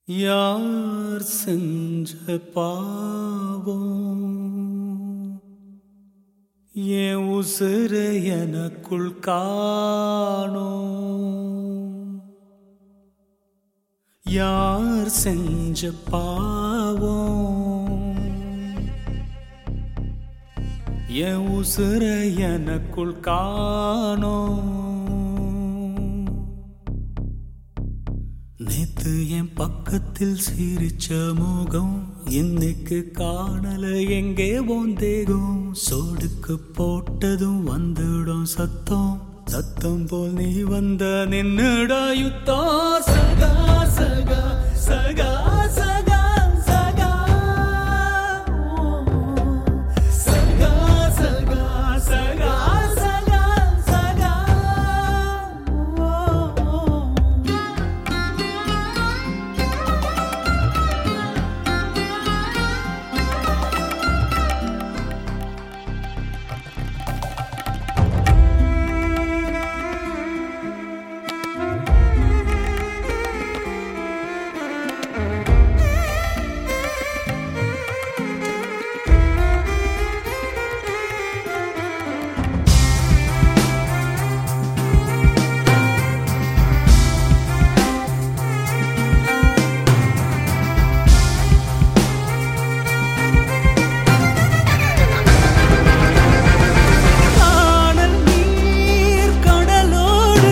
யார் செஞ்ச பாவம் என் உசுறு எனக்குள் காணோம் யார் செஞ்ச பாவம் என் உசுறு எனக்குள் காணோம் நேத்து என் பக்கத்தில் சிரிச்ச முகம் இன்னைக்கு காணல எங்கே போந்தேகும் சோடுக்கு போட்டதும் வந்துடும் சத்தம் சத்தம் போல் நீ வந்த நின்னுடா யுத்தம் சகா சகா சகா சகா சகா சகா சகா சகா சகா சகா காணல் நீர் கடலோடு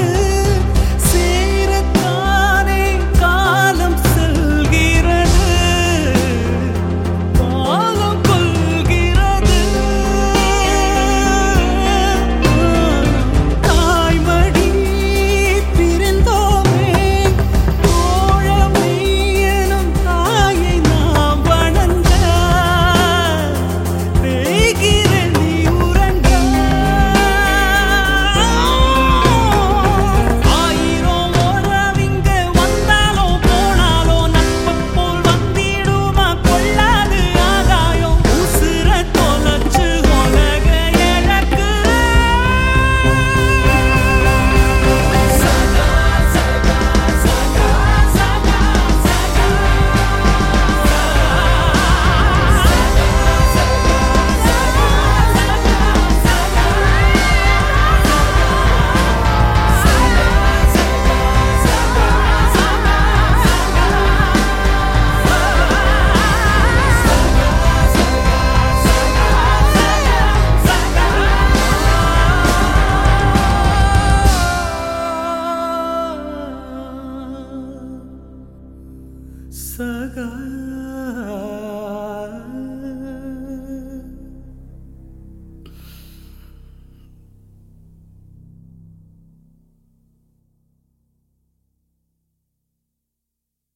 சேரத்தானே காலம் செல்கிறது காலம் கொள்கிறது தாய்மடி பிரிந்தோமே தோழமை எனும் தாயை நாம் வணங்க தேய்கிற நீ உறங்க ஆயிரம் உறவிங்க வந்தாலோ போனாலோ நட்பு போல் வந்திடுமா கொள்ளாது ஆகாயம் உசுர தொலைச்சு உலக எனக்கு சகா சகா சகா சகா சகா சகா